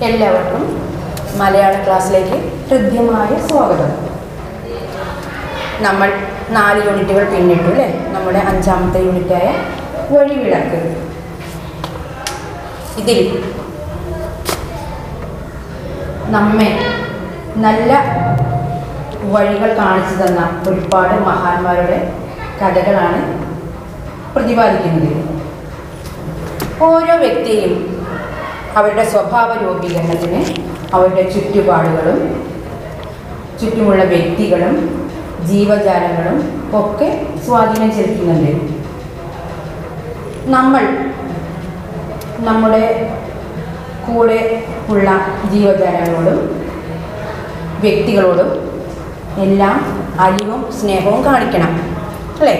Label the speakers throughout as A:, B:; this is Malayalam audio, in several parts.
A: എല്ലാവർക്കും മലയാള ക്ലാസ്സിലേക്ക് ഹൃദ്യമായ സ്വാഗതം നമ്മൾ നാല് യൂണിറ്റുകൾ പിന്നിട്ടു അല്ലേ നമ്മുടെ അഞ്ചാമത്തെ യൂണിറ്റായ വഴിവിളക്ക് ഇതിൽ നമ്മെ നല്ല വഴികൾ കാണിച്ചു തന്ന ഒരുപാട് മഹാന്മാരുടെ കഥകളാണ് പ്രതിപാദിക്കുന്നത് ഓരോ വ്യക്തിയും അവരുടെ സ്വഭാവ രൂപീകരണത്തിന് അവരുടെ ചുറ്റുപാടുകളും ചുറ്റുമുള്ള വ്യക്തികളും ജീവജാലങ്ങളും ഒക്കെ സ്വാധീനം ചെലുത്തുന്നുണ്ട് നമ്മൾ നമ്മുടെ കൂടെ ഉള്ള ജീവജാലങ്ങളോടും വ്യക്തികളോടും എല്ലാം അലിവും സ്നേഹവും കാണിക്കണം അല്ലേ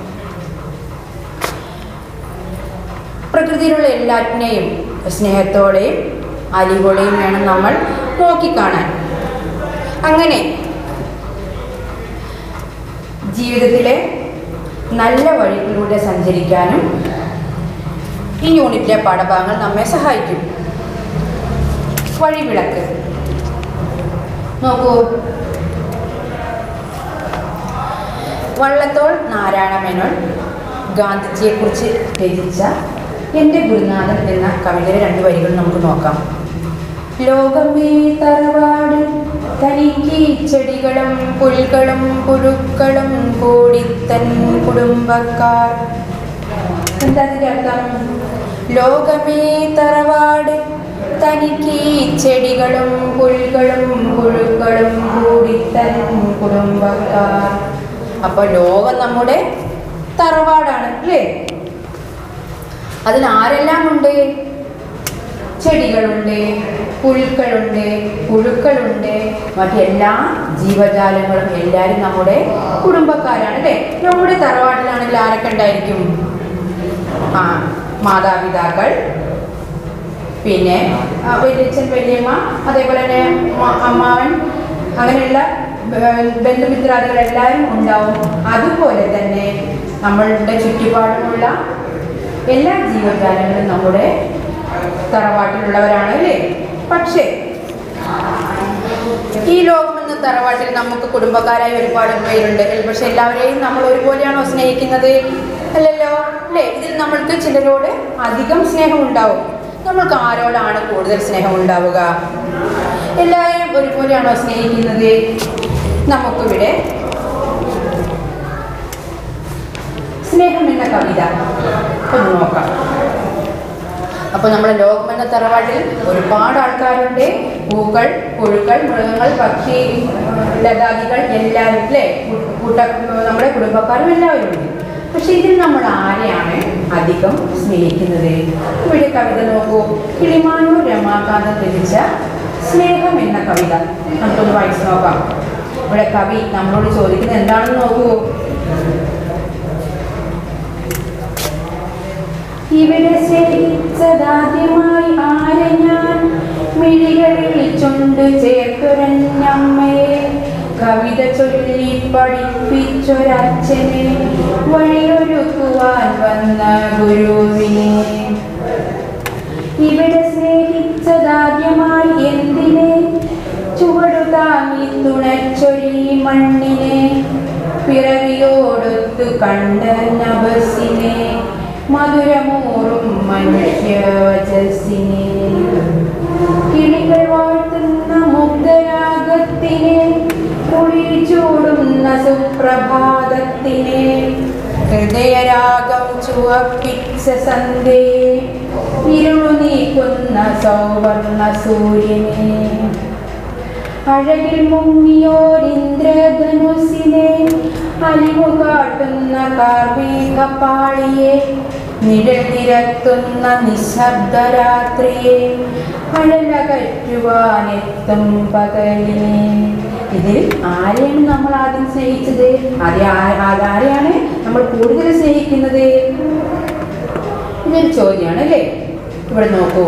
A: പ്രകൃതിയിലുള്ള എല്ലാറ്റിനെയും സ്നേഹത്തോടെയും അലിവോടെയും വേണം നമ്മൾ നോക്കിക്കാണാൻ അങ്ങനെ ജീവിതത്തിലെ നല്ല വഴികളിലൂടെ സഞ്ചരിക്കാനും ഈ യൂണിറ്റിലെ പാഠഭാഗങ്ങൾ നമ്മെ സഹായിക്കും വഴിവിളക്ക് നോക്കൂ വള്ളത്തോൾ നാരായണ മേനോൻ ഗാന്ധിജിയെക്കുറിച്ച് രചിച്ച എൻ്റെ ഗുരുനാഥൻ എന്ന കവിതയിലെ രണ്ട് വരികൾ നമുക്ക് നോക്കാം ലോകമേ തറവാട് തനിക്ക് ചെടികളും പുൽകളും പുഴുക്കളും കൂടിത്തൻ കുടുംബക്കാർ എന്താ അതിൻ്റെ അർത്ഥം ലോകമേ തറവാട് തനിക്ക് ചെടികളും പുൽകളും പുഴുക്കളും കൂടിത്തൻ കുടുംബക്കാർ അപ്പോൾ ലോകം നമ്മുടെ തറവാടാണ് അല്ലേ അതിൽ ആരെല്ലാം ഉണ്ട് ചെടികളുണ്ട് പുഴുക്കളുണ്ട് പുഴുക്കളുണ്ട് മറ്റെല്ലാ ജീവജാലങ്ങളും എല്ലാവരും നമ്മുടെ കുടുംബക്കാരാണ് അല്ലേ നമ്മുടെ തറവാട്ടിലാണെങ്കിൽ ആരൊക്കെ ഉണ്ടായിരിക്കും ആ മാതാപിതാക്കൾ പിന്നെ ആ, വലിയച്ഛൻ വലിയമ്മ അതേപോലെ തന്നെ മ- അമ്മാവൻ അങ്ങനെയുള്ള ബ- ബന്ധുമിത്രാദികൾ എല്ലാവരും ഉണ്ടാവും അതുപോലെ തന്നെ നമ്മളുടെ ചുറ്റുപാടുമുള്ള എല്ലാ ജീവജാലങ്ങളും നമ്മുടെ തറവാട്ടിലുള്ളവരാണ് അല്ലേ പക്ഷേ ഈ ലോകമെന്ന തറവാട്ടിൽ നമുക്ക് കുടുംബക്കാരായി ഒരുപാട് പേരുണ്ട് പക്ഷെ എല്ലാവരെയും നമ്മൾ ഒരുപോലെയാണോ സ്നേഹിക്കുന്നത് അല്ലല്ലോ അല്ലേ ഇതിൽ നമ്മൾക്ക് ചിലരോട് അധികം സ്നേഹം ഉണ്ടാവും നമ്മൾക്ക് ആരോടാണ് കൂടുതൽ സ്നേഹം ഉണ്ടാവുക എല്ലാവരെയും ഒരുപോലെയാണോ സ്നേഹിക്കുന്നത് നമുക്കിവിടെ സ്നേഹം എന്ന കവിത ഒന്ന് നോക്കാം അപ്പോൾ നമ്മുടെ ലോകമെന്ന തറവാട്ടിൽ ഒരുപാട് ആൾക്കാരുണ്ട് പൂക്കൾ പുഴുക്കൾ മൃഗങ്ങൾ പക്ഷി ലതാദികൾ എല്ലാവരും അല്ലേ കൂ- കൂട്ട നമ്മുടെ കുടുംബക്കാരും എല്ലാവരും ഉണ്ട് പക്ഷെ ഇതിൽ നമ്മൾ ആരെയാണ് അധികം സ്നേഹിക്കുന്നത് ഇവിടെ കവിത നോക്കൂ കിളിമാനൂർ രമാകാന്തം രചിച്ച സ്നേഹം എന്ന കവിത നമുക്കൊന്ന് വായിച്ചു നോക്കാം ഇവിടെ കവി നമ്മളോട് ചോദിക്കുന്നത് എന്താണെന്ന് നോക്കൂ ഇവിടെ സ്നേഹിച്ചതാദ്യമായി ആരെ ഞാൻ മിഴികളിൽ വിളിച്ചുണ്ട് ചേർത്തുരഞ്ഞമ്മയെ കവിത ചൊല്ലി പഠിപ്പിച്ചൊരച്ഛനെ വഴിയൊരുക്കുവാൻ വന്ന ഗുരുവിനെ ഇവിടെ സ്നേഹിച്ചതാദ്യമായി എന്തിനെ ചുവടു താങ്ങി തുണച്ചൊരി മണ്ണിനെ പിറവിയോടൊത്തു കണ്ട നഭസിനെ മധുരമൂറും മനുഷ്യവചസിനെ കിളികൾ വാഴ്ത്തുന്ന മുഗ്ധരാഗത്തിനെ കുളിർ ചൂടുന്ന സുപ്രഭാതത്തിനെ ഹൃദയരാഗം ചുവപ്പിച്ച സന്ധ്യയെ ഇരുളു നീക്കുന്ന സൗവർണ സൂര്യനെ അഴകിൽ മുങ്ങിയോരിന്ദ്രധനുസിനെ അലിവു കാട്ടുന്ന കാർമേഘപാളിയെ നിഴൽ നിരത്തുന്ന നിശബ്ദരാത്രിയെ അഴലകറ്റുവാനെത്തും പകലിനെ ഇതിൽ ആരെയാണ് നമ്മൾ ആദ്യം സ്നേഹിച്ചത് ആദ്യം ആ- ആ- ആരെയാണ് നമ്മൾ കൂടുതൽ സ്നേഹിക്കുന്നത് ഇതൊരു ചോദ്യമാണ് അല്ലേ ഇവിടെ നോക്കൂ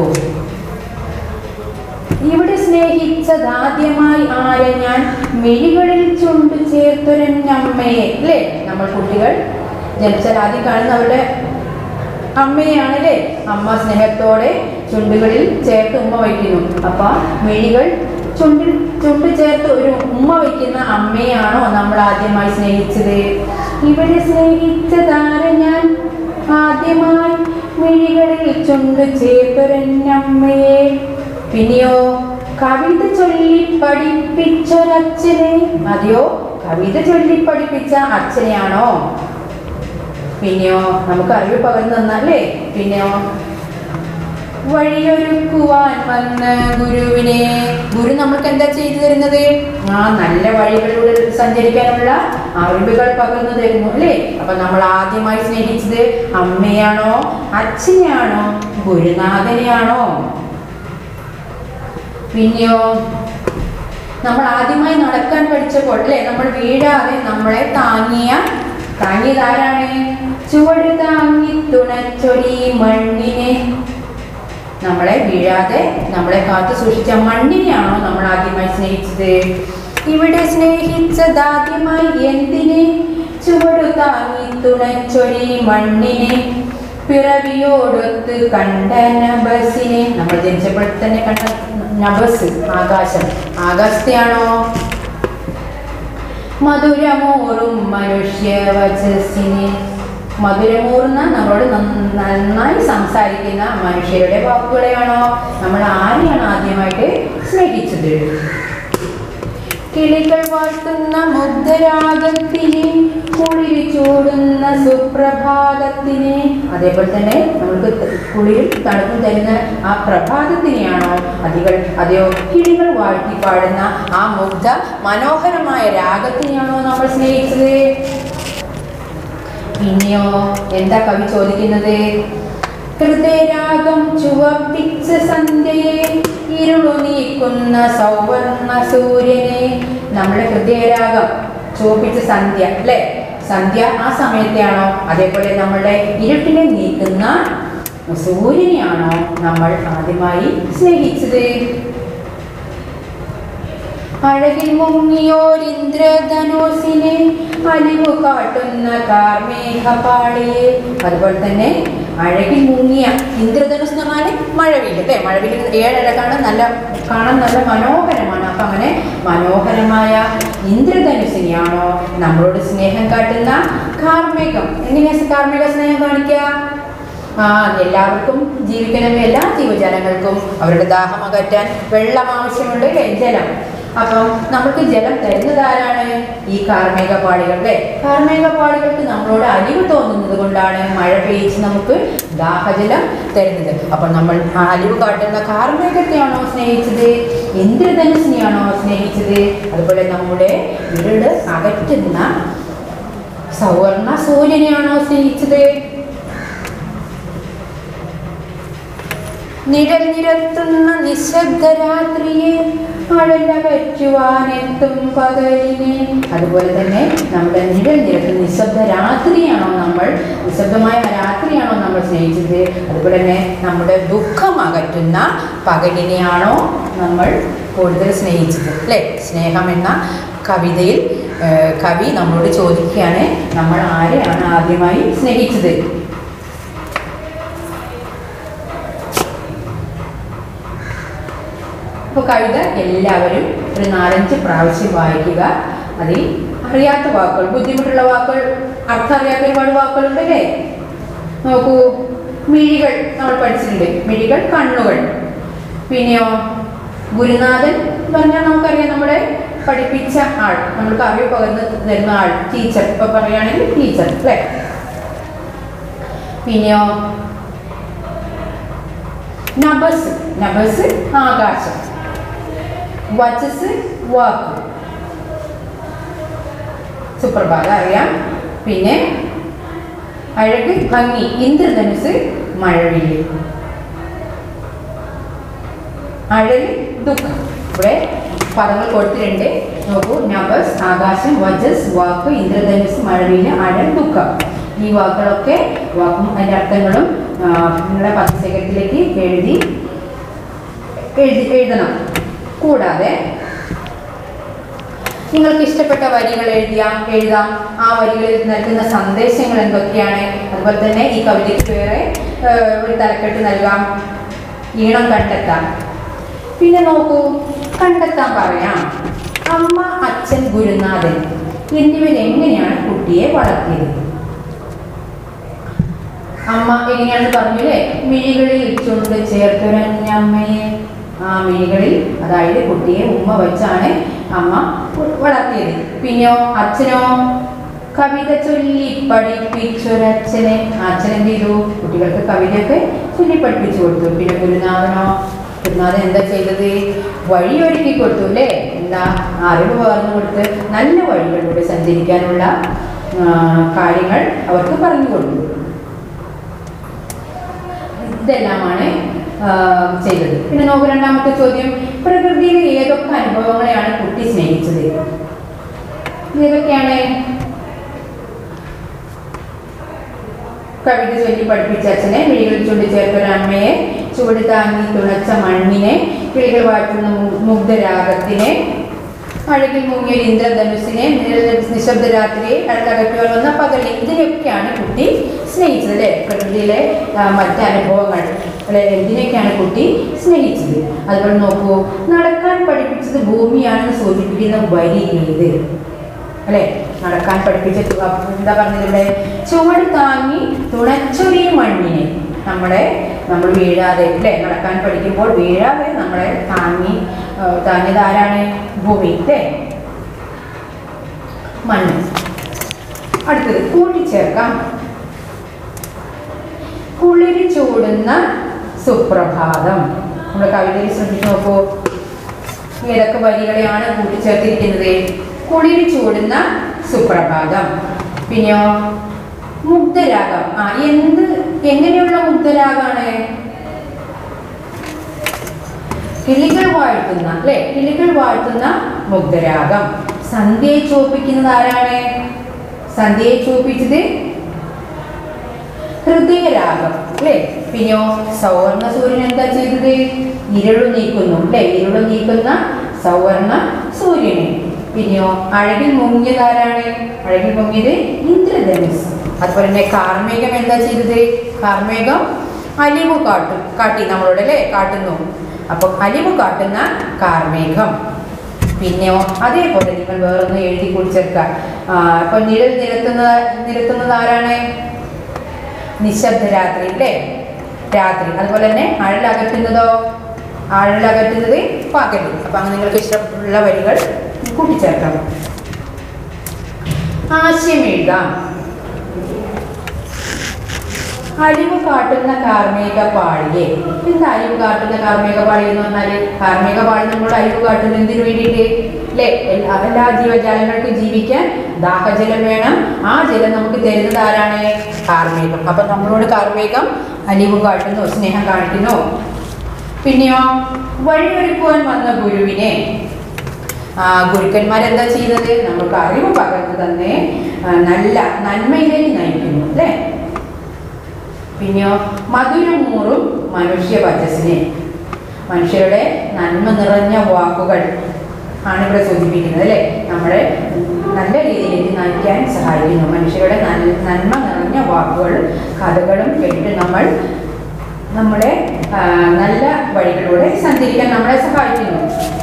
A: ഇവിടെ സ്നേഹിച്ചതാദ്യമായി ആരെ ഞാൻ മിഴികളിൽ ചുണ്ടു ചേർത്തൊരഞ്ഞമ്മയെ അല്ലേ നമ്മൾ കുട്ടികൾ ജനിച്ചാൽ ആദ്യം കാണുന്ന അവരുടെ അമ്മയാണ് അല്ലേ അമ്മ സ്നേഹത്തോടെ ചുണ്ടുകളിൽ ചേർത്ത് ഉമ്മ വയ്ക്കുന്നു അപ്പൊ മിഴികൾ ചുണ്ടിൽ ചുണ്ട് ചേർത്ത് ഒരു ഉമ്മ വയ്ക്കുന്ന അമ്മയാണോ നമ്മൾ ആദ്യമായി സ്നേഹിച്ചത് ഇവിടെ സ്നേഹിച്ചതാര ഞാൻ ആദ്യമായി മിഴികളിൽ ചുണ്ട് ചേർത്തൊരമ്മയെ പിന്നെയോ കവിത ചൊല്ലി പഠിപ്പിച്ചൊരച്ഛനെ അതെയോ കവിത ചൊല്ലി പഠിപ്പിച്ച അച്ഛനെയാണോ പിന്നെയോ നമുക്ക് അറിവ് പകർന്നു തന്നല്ലേ പിന്നെയോ വഴിയൊരുക്കുവാൻ വന്ന ഗുരുവിനെ ഗുരു നമ്മൾക്ക് എന്താ ചെയ്തു തരുന്നത് ആ നല്ല വഴികളിലൂടെ സഞ്ചരിക്കാനുള്ള അറിവുകൾ പകർന്നു തരുന്നു അല്ലേ അപ്പൊ നമ്മൾ ആദ്യമായി സ്നേഹിച്ചത് അമ്മയാണോ അച്ഛനെയാണോ ഗുരുനാഥനെയാണോ പിന്നെയോ നമ്മൾ ആദ്യമായി നടക്കാൻ പഠിച്ചപ്പോൾ അല്ലേ നമ്മൾ വീഴാതെ നമ്മളെ താങ്ങിയ താങ്ങിയത് ആരാണ് ചുവട് താങ്ങി തുണച്ചൊരി മണ്ണിനെ നമ്മളെ വീഴാതെ നമ്മളെ കാത്തു സൂക്ഷിച്ച മണ്ണിനെയാണോ നമ്മൾ ആദ്യമായി സ്നേഹിച്ചത് ഇവിടെ സ്നേഹിച്ചതാദ്യമായി എന്തിനെ ചുവടു താങ്ങി തുണച്ചൊരി മണ്ണിനെ പിറവിയോടൊത്ത് കണ്ട നബസിനെ നമ്മൾ ജനിച്ചപ്പോൾ തന്നെ കണ്ട നബസ് ആകാശം ആകാശത്തെയാണോ മധുരമോറും മനുഷ്യവചസ്സിനെ മധുരമൂർന്ന നമ്മളോട് നന്ന- നന്നായി സംസാരിക്കുന്ന മനുഷ്യരുടെ വാക്കുകളെയാണോ നമ്മൾ ആരെയാണ് ആദ്യമായിട്ട് സ്നേഹിച്ചത് കിളികൾ വാഴ്ത്തുന്ന മുഗ്ധരാഗത്തിനെ കുളിരി ചൂടുന്ന സുപ്രഭാതത്തിനെ അതേപോലെ തന്നെ നമുക്ക് കുളിരും തണുപ്പും തരുന്ന ആ പ്രഭാതത്തിനെയാണോ അതികൾ അതെയോ കിളികൾ വാഴ്ത്തി പാടുന്ന ആ മുഗ്ധ മനോഹരമായ രാഗത്തിനെയാണോ നമ്മൾ സ്നേഹിച്ചത് പിന്നെയോ എന്താ കവി ചോദിക്കുന്നത് ഹൃദയരാഗം ചുവപ്പിച്ച സന്ധ്യയെ ഇരുളു നീക്കുന്ന സൗവർണ സൂര്യനെ നമ്മുടെ ഹൃദയരാഗം ചുവപ്പിച്ച സന്ധ്യ അല്ലേ സന്ധ്യ ആ സമയത്തെയാണോ അതേപോലെ നമ്മളുടെ ഇരുട്ടിനെ നീക്കുന്ന സൂര്യനെയാണോ നമ്മൾ ആദ്യമായി സ്നേഹിച്ചത് അഴകിൽ മുങ്ങിയോരിന്ദ്രധനുസിനെ അലിവു കാട്ടുന്ന കാർമേഘപാളിയെ അതുപോലെ തന്നെ അഴകിൽ മുങ്ങിയ ഇന്ദ്രധനുസ് എന്ന് പറഞ്ഞാൽ മഴവില് അല്ലേ മഴവില് ഏഴഴകാണ് നല്ല കാണാൻ നല്ല മനോഹരമാണ് അപ്പൊ അങ്ങനെ മനോഹരമായ ഇന്ദ്രധനുസിനെയാണോ നമ്മളോട് സ്നേഹം കാട്ടുന്ന കാർമേഘം എങ്ങനെയാ കാർമേഘ സ്നേഹം കാണിക്കുക ആ എല്ലാവർക്കും ജീവിക്കണമെങ്കിൽ എല്ലാ ജീവജാലങ്ങൾക്കും അവരുടെ ദാഹം അകറ്റാൻ വെള്ളം ആവശ്യമുണ്ട് അല്ലേ ജലം അപ്പം നമുക്ക് ജലം തരുന്നത് ആരാണ് ഈ കാർമേഘ പാളികൾ അല്ലേ കാർമേഘ പാളികൾക്ക് നമ്മളോട് അലിവ് തോന്നുന്നത് കൊണ്ടാണ് മഴ പെയ്ച്ച് നമുക്ക് ദാഹജലം തരുന്നത് അപ്പോൾ നമ്മൾ ആ അലിവ് കാട്ടുന്ന കാർമേഘത്തെയാണോ സ്നേഹിച്ചത് ഇന്ദ്രധനുസിനെയാണോ സ്നേഹിച്ചത് അതുപോലെ നമ്മുടെ ഇരുട് അകറ്റുന്ന സവർണ സൂര്യനെയാണോ സ്നേഹിച്ചത് നിഴൽ നിരത്തുന്ന നിശബ്ദരാത്രിയെ അഴലകറ്റുവാനെത്തും പകലിനെ അതുപോലെ തന്നെ നമ്മുടെ നിഴൽ നിരത്തുന്ന നിശബ്ദ രാത്രിയാണോ നമ്മൾ നിശബ്ദമായ രാത്രിയാണോ നമ്മൾ സ്നേഹിച്ചത് അതുപോലെ തന്നെ നമ്മുടെ ദുഃഖം അകറ്റുന്ന പകലിനെയാണോ നമ്മൾ കൂടുതൽ സ്നേഹിച്ചത് അല്ലേ സ്നേഹം എന്ന കവിതയിൽ ആ, കവി നമ്മളോട് ചോദിക്കുകയാണ് നമ്മൾ ആരെയാണ് ആദ്യമായി സ്നേഹിച്ചത് അപ്പോൾ കവിത എല്ലാവരും ഒരു നാലഞ്ച് പ്രാവശ്യം വായിക്കുക അതിൽ അറിയാത്ത വാക്കുകൾ ബുദ്ധിമുട്ടുള്ള വാക്കുകൾ അർത്ഥം അറിയാത്ത ഒരുപാട് വാക്കുകളുണ്ട് അല്ലേ നോക്കൂ മിഴികൾ നമ്മൾ പഠിച്ചിട്ടുണ്ട് മിഴികൾ കണ്ണുകൾ പിന്നെയോ ഗുരുനാഥൻ എന്ന് പറഞ്ഞാൽ നമുക്കറിയാം നമ്മുടെ പഠിപ്പിച്ച ആൾ നമ്മൾക്ക് അറിവ് പകർന്ന് തരുന്ന ആൾ ടീച്ചർ ഇപ്പൊ പറയുകയാണെങ്കിൽ ടീച്ചർ അല്ലേ പിന്നെയോ നബസ് നബസ് ആകാശം വചസ് വാക്ക് സുപ്രഭാതം അറിയാം പിന്നെ അഴക് ഭംഗി ഇന്ദ്രധനുസ് മഴവില്ല് അഴല് ദുഃഖം ഇവിടെ പദങ്ങൾ കൊടുത്തിട്ടുണ്ട് നോക്കൂ നബസ് ആകാശം വജസ് വാക്ക് ഇന്ദ്രധനുസ് മഴവില്ല് അഴൽ ദുഃഖം ഈ വാക്കുകളൊക്കെ വാക്കും അതിൻ്റെ അർത്ഥങ്ങളും ആ, നിങ്ങളുടെ പദശേഖരത്തിലേക്ക് എഴുതി എഴുതി എഴുതണം കൂടാതെ നിങ്ങൾക്ക് ഇഷ്ടപ്പെട്ട വരികൾ എഴുതിയാം എഴുതാം ആ വരികളിൽ നൽകുന്ന സന്ദേശങ്ങൾ എന്തൊക്കെയാണ് അതുപോലെ തന്നെ ഈ കവിതയ്ക്ക് വേറെ ഏഹ്, ഒരു തലക്കെട്ട് നൽകാം ഈണം കണ്ടെത്താം പിന്നെ നോക്കൂ കണ്ടെത്താൻ പറയാം അമ്മ അച്ഛൻ ഗുരുനാഥൻ എന്നിവരെങ്ങനെയാണ് കുട്ടിയെ വളർത്തിയത് അമ്മ എങ്ങനെയാണെന്ന് പറഞ്ഞില്ലേ മിഴികളിൽ ചുണ്ട് ചേർത്തുരഞ്ഞമ്മയെ ആ മിഴികളിൽ അതായത് കുട്ടിയെ ഉമ്മ വെച്ചാണ് അമ്മ വളർത്തിയത് പിന്നെയോ അച്ഛനോ കവിത ചൊല്ലി പഠിപ്പിച്ചൊരച്ഛനെ അച്ഛൻ എന്ത് ചെയ്തു കുട്ടികൾക്ക് കവിതയൊക്കെ ചൊല്ലി പഠിപ്പിച്ചു കൊടുത്തു പിന്നെ ഗുരുനാഥനോ ഗുരുനാഥൻ എന്താ ചെയ്തത് വഴിയൊരുക്കി കൊടുത്തു അല്ലേ എന്താ അറിവ് പകർന്നു കൊടുത്ത് നല്ല വഴികളിലൂടെ സഞ്ചരിക്കാനുള്ള ആ, കാര്യങ്ങൾ അവർക്ക് പറഞ്ഞു കൊടുത്തു ഇതെല്ലാമാണ് ആ, ചെയ്തത് പിന്നെ നോക്കൂ രണ്ടാമത്തെ ചോദ്യം പ്രകൃതിയിലെ ഏതൊക്കെ അനുഭവങ്ങളെയാണ് കുട്ടി സ്നേഹിച്ചത് ഏതൊക്കെയാണ് കവിത ചൊല്ലി പഠിപ്പിച്ച അച്ഛനെ വിളികൾ ചുണ്ടി ചേർത്തൊരു അമ്മയെ ചുവട് താങ്ങി തുണച്ച മണ്ണിനെ കിളികൾ വാറ്റുന്ന മു- മുഗ്ധരാഗത്തിനെ അഴകിൽ മുങ്ങിയ ഒരു ഇന്ദ്രധനുസിനെ നിഴൽ- നിശബ്ദ രാത്രിയെ അഴകറ്റുവാൻ വന്ന പകലിനെ ഇതിനൊക്കെയാണ് കുട്ടി സ്നേഹിച്ചത് അല്ലേ പ്രകൃതിയിലെ ആ, മറ്റ് അനുഭവങ്ങൾ അല്ലെ എന്തിനൊക്കെയാണ് കുട്ടി സ്നേഹിച്ചത് അതുപോലെ നോക്കൂ നടക്കാൻ പഠിപ്പിച്ചത് ഭൂമിയാണെന്ന് സൂചിപ്പിക്കുന്ന വരി ഏത് അല്ലെ നടക്കാൻ പഠിപ്പിച്ച തു- അപ്പൊ എന്താ പറഞ്ഞത് ഇവിടെ ചുവട് താങ്ങി തുണച്ചൊരി മണ്ണിനെ നമ്മളെ നമ്മൾ വീഴാതെ അല്ലെ നടക്കാൻ പഠിക്കുമ്പോൾ വീഴാതെ നമ്മളെ താങ്ങി ആ, താങ്ങിയത് ആരാണ് ഭൂമി അല്ലേ മണ്ണ് അടുത്തത് കൂട്ടിച്ചേർക്കാം കുളിരി ചൂടുന്ന സുപ്രഭാതം നമ്മുടെ കവിതയിൽ ശ്രദ്ധിച്ചു നോക്കൂ ഏതൊക്കെ വരികളെയാണ് കൂട്ടിച്ചേർത്തിരിക്കുന്നത് കുളിരി ചൂടുന്ന സുപ്രഭാതം പിന്നെയോ മുഗ്ധരാഗം ആ എന്ത് എങ്ങനെയുള്ള മുഗ്ധരാഗാണ് കിളികൾ വാഴ്ത്തുന്ന അല്ലെ കിളികൾ വാഴ്ത്തുന്ന മുഗ്ധരാഗം സന്ധ്യയെ ചോപ്പിക്കുന്നത് ആരാണ് സന്ധ്യയെ ചോപ്പിച്ചത് ഹൃദയരാഗം അല്ലേ പിന്നെയോ സൗവർണ സൂര്യൻ എന്താ ചെയ്തത് ഇരുളു നീക്കുന്നു അല്ലേ ഇരുളു നീക്കുന്ന സൗവർണ സൂര്യനെ പിന്നെയോ അഴകിൽ മുങ്ങിയതാരാണ് അഴകിൽ മുങ്ങിയത് ഇന്ദ്രധനുസ് അതുപോലെ തന്നെ കാർമേഘം എന്താ ചെയ്തത് കാർമേഘം അലിവ് കാട്ടും കാട്ടി നമ്മളോട് അല്ലേ കാട്ടുന്നു അപ്പൊ അലിവ് കാട്ടുന്ന കാർമേഘം പിന്നെയോ അതേപോലെ നിങ്ങൾ വേറൊന്ന് എഴുതി കുടിച്ചേർക്കുക ഇപ്പൊ നിഴൽ നിരത്തുന്ന നിരത്തുന്നത് ആരാണ് നിശബ്ദ രാത്രി അല്ലേ രാത്രി അതുപോലെ തന്നെ അഴലകറ്റുന്നതോ അഴലകറ്റുന്നത് പകൽ അപ്പൊ അങ്ങനെ നിങ്ങൾക്ക് ഇഷ്ടമുള്ള വരികൾ കൂട്ടിച്ചേർക്കാം ആശയം എഴുതാം അരിവ് കാട്ടുന്ന കാർമേക പാളിയെ എന്താ അരിവ് കാട്ടുന്ന കാർമേക പാളി എന്ന് പറഞ്ഞാല് കാർമേക പാളി നമ്മൾ അരിവ് കാട്ടുന്നത് എന്തിനു വേണ്ടിയിട്ട് അല്ലേ എല്ലാ എല്ലാ ജീവജാലങ്ങൾക്കും ജീവിക്കാൻ ദാഹജലം വേണം ആ ജലം നമുക്ക് തരുന്നത് ആരാണ് കാർമേഘം അപ്പൊ നമ്മളോട് കാർമേഘം അലിവ് കാട്ടുന്നു സ്നേഹം കാണിക്കുന്നു പിന്നെയോ വഴിയൊരുക്കുവാൻ വന്ന ഗുരുവിനെ ആ, ഗുരുക്കന്മാരെന്താ ചെയ്തത് നമുക്ക് അറിവ് പകർന്നു തന്നെ ആ, നല്ല നന്മയിലേക്ക് നയിക്കുന്നു അല്ലേ പിന്നെയോ മധുരമൂറും മനുഷ്യ വചസ്സിനെ മനുഷ്യരുടെ നന്മ നിറഞ്ഞ വാക്കുകൾ ആണ് ഇവിടെ സൂചിപ്പിക്കുന്നത് അല്ലേ നമ്മളെ നല്ല രീതിയിലേക്ക് നയിക്കാൻ സഹായിക്കുന്നു മനുഷ്യരുടെ നൽ- നന്മ നിറഞ്ഞ വാക്കുകളും കഥകളും കേട്ട് നമ്മൾ നമ്മുടെ ആ, നല്ല വഴികളിലൂടെ സഞ്ചരിക്കാൻ നമ്മളെ സഹായിക്കുന്നു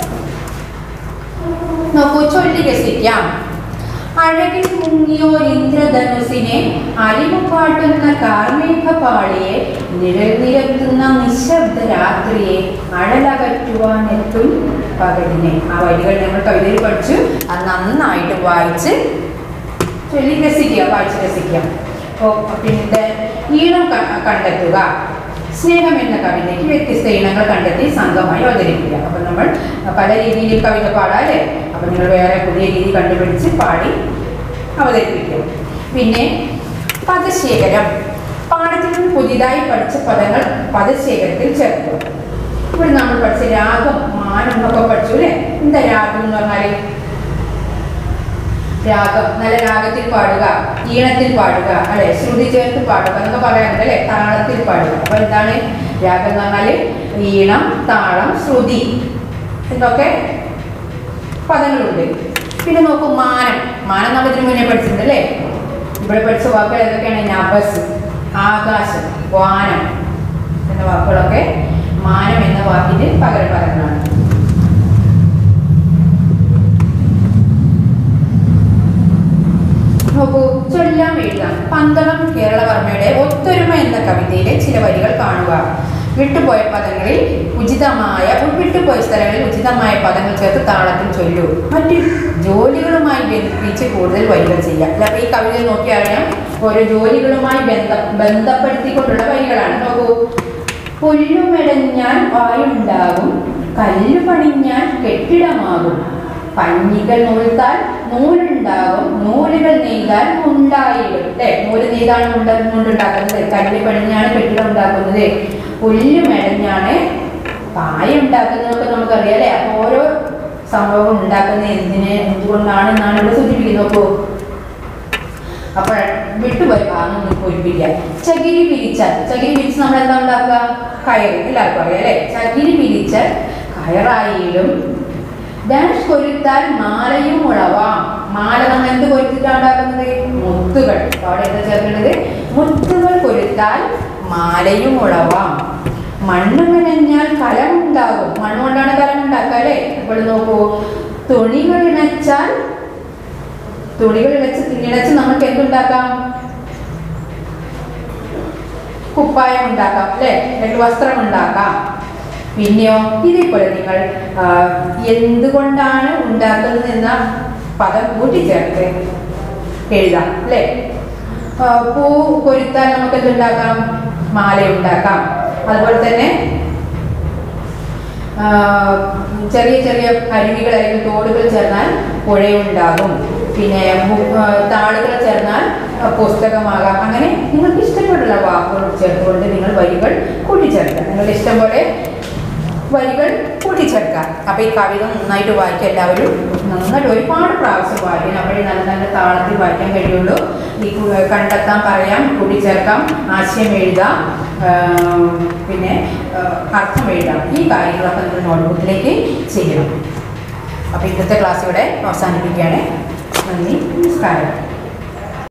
A: നോക്കൂ ചൊല്ലി രസിക്കാം അഴകിൽ മുങ്ങിയോർ ഇന്ദ്രധനുസിനെ അലിവ് കാട്ടുന്ന കാർമേഘപാളിയെ നിഴൽ നിരത്തുന്ന നിശബ്ദ രാത്രിയെ അഴലകറ്റുവാനെത്തും പകലിനെ ആ വരികൾ നമ്മൾ കവിതയിൽ പഠിച്ചു അത് നന്നായിട്ട് വായിച്ച് ചൊല്ലി രസിക്കുക വായിച്ച് രസിക്കുക അപ്പോൾ പിന്നെ ഈണം ക- കണ്ടെത്തുക സ്നേഹം എന്ന കവിതയ്ക്ക് വ്യത്യസ്ത ഈണങ്ങൾ കണ്ടെത്തി സംഘമായി അവതരിപ്പിക്കുക അപ്പം നമ്മൾ പല രീതിയിൽ കവിത പാടാം അല്ലേ അപ്പം നിങ്ങൾ വേറെ പുതിയ രീതി കണ്ടുപിടിച്ച് പാടി അവതരിപ്പിക്കും പിന്നെ പദശേഖരം പാഠത്തിൽ നിന്ന് പുതിയതായി പഠിച്ച പദങ്ങൾ പദശേഖരത്തിൽ ചേർക്കുക ഇവിടെ നമ്മൾ പഠിച്ച രാഗം മാനം എന്നൊക്കെ പഠിച്ചു അല്ലേ എന്താ രാഗം എന്ന് പറഞ്ഞാൽ രാഗം നല്ല രാഗത്തിൽ പാടുക ഈണത്തിൽ പാടുക അല്ലെ ശ്രുതി ചേർത്ത് പാടുക എന്നൊക്കെ പറയാറുണ്ട് അല്ലെ താളത്തിൽ പാടുക അപ്പൊ എന്താണ് രാഗം എന്ന് പറഞ്ഞാല് ഈണം താളം ശ്രുതി എന്നൊക്കെ പദങ്ങളുണ്ട് പിന്നെ നോക്കൂ മാനം മാനം നമ്മൾ ഇതിനു മുന്നേ പഠിച്ചിട്ടുണ്ട് അല്ലേ ഇവിടെ പഠിച്ച വാക്കുകൾ ഏതൊക്കെയാണ് നഭസ് ആകാശം വാനം എന്ന വാക്കുകളൊക്കെ മാനം എന്ന വാക്കിന് പകരം പറയുന്നതാണ് നോക്കൂ ചൊല്ലാം എഴുതാം പന്തളം കേരളവർമ്മയുടെ ഒത്തൊരുമ എന്ന കവിതയിലെ ചില വരികൾ കാണുക വിട്ടുപോയ പദങ്ങളിൽ ഉചിതമായ വിട്ടുപോയ സ്ഥലങ്ങളിൽ ഉചിതമായ പദങ്ങൾ ചേർത്ത് താളത്തിൽ ചൊല്ലൂ മറ്റ് ജോലികളുമായി ബന്ധിപ്പിച്ച് കൂടുതൽ വരികൾ ചെയ്യാം അല്ല അപ്പൊ ഈ കവിതയിൽ നോക്കിയാൽ അറിയാം ഓരോ ജോലികളുമായി ബന്ധ ബന്ധപ്പെടുത്തിക്കൊണ്ടുള്ള വരികളാണ് നോക്കൂ പുല്ലുമെടഞ്ഞാൽ വായുണ്ടാകും കല്ല് പണിഞ്ഞാൽ കെട്ടിടമാകും പഞ്ഞികൾ നൂൽത്താൽ നൂലുണ്ടാകും നൂലുകൾ നെയ്താൽ മുണ്ടായിടും അല്ലേ നൂല് നെയ്താണ് മുണ്ട മുണ്ടുണ്ടാക്കുന്നത് കല്ല് പണിഞ്ഞാണ് കെട്ടിടം ഉണ്ടാക്കുന്നത് പുല്ല് മെടഞ്ഞാണ് പായ ഉണ്ടാക്കുന്നതൊക്കെ നമുക്കറിയാം അല്ലേ അപ്പൊ ഓരോ സംഭവം ഉണ്ടാക്കുന്ന എന്തിന് എന്തുകൊണ്ടാണ് എന്നാണ് ഇവിടെ സൂചിപ്പിക്കുന്നത് നോക്കൂ അപ്പോൾ വിട്ടുപോയി ഭാഗം നമുക്ക് ഒഴിപ്പിക്കുക ചകിരി പിരിച്ചാൽ ചകിരി പിരിച്ച് നമ്മൾ എന്താ ഉണ്ടാക്കുക കയറ് എല്ലാവർക്കും അറിയാം അല്ലേ ചകിരി പിരിച്ചാൽ കയറായിടും ഡാഷ് കൊരുത്താൽ മാലയും ഉളവാം മാല നമ്മൾ എന്ത് കൊരുത്തിട്ടാണ് ഉണ്ടാക്കുന്നത് മുത്തുകൾ അപ്പൊ അവിടെ എന്താ ചേർക്കേണ്ടത് മുത്തുകൾ കൊരുത്താൽ മാലയും ഉളവാം മണ്ണ് മെനഞ്ഞാൽ കലമുണ്ടാകും മണ്ണ് കൊണ്ടാണ് കലം ഉണ്ടാക്കുക അല്ലേ അപ്പോൾ നോക്കൂ തുണികൾ ഇണച്ചാൽ തുണികൾ ഇണച്ച് ഇണച്ച് നമുക്ക് എന്തുണ്ടാക്കാം കുപ്പായം ഉണ്ടാക്കാം അല്ലേ അല്ലെങ്കിൽ വസ്ത്രം ഉണ്ടാക്കാം പിന്നെയോ ഇതേപോലെ നിങ്ങൾ ആ, എന്തുകൊണ്ടാണ് ഉണ്ടാക്കുന്നത് എന്ന പദം കൂട്ടിച്ചേർത്ത് എഴുതാം അല്ലേ ആ, പൂ കൊരുത്താൻ നമുക്ക് എന്തുണ്ടാക്കാം മാല ഉണ്ടാക്കാം അതുപോലെ തന്നെ ആ, ചെറിയ ചെറിയ അരുവികൾ അല്ലെങ്കിൽ തോടുകൾ ചേർന്നാൽ പുഴയുണ്ടാകും പിന്നെ ബു- ആ, താളുകൾ ചേർന്നാൽ ആ, പുസ്തകമാകാം അങ്ങനെ നിങ്ങൾക്ക് ഇഷ്ടപ്പെട്ടുള്ള വാക്കുകൾ ചേർത്തുകൊണ്ട് നിങ്ങൾ വരികൾ കൂട്ടിച്ചേർക്കുക നിങ്ങളുടെ ഇഷ്ടം പോലെ വരികൾ കൂട്ടിച്ചേർക്കാം അപ്പോൾ ഈ കവിത നന്നായിട്ട് വായിക്കുക എല്ലാവരും നന്നായിട്ട് ഒരുപാട് പ്രാവശ്യം വായിക്കണം അപ്പോഴേ നല്ല നല്ല താളത്തിൽ വായിക്കാൻ കഴിയുള്ളൂ ഈ കു- കണ്ടെത്താൻ പറയാം കൂട്ടിച്ചേർക്കാം ആശയം എഴുതാം ആ, പിന്നെ ആ, അർത്ഥം എഴുതാം ഈ കാര്യങ്ങളൊക്കെ നിങ്ങൾ നോട്ട്ബുക്കിലേക്ക് ചെയ്യണം അപ്പോൾ ഇന്നത്തെ ക്ലാസ് ഇവിടെ അവസാനിപ്പിക്കുകയാണ് നന്ദി നമസ്കാരം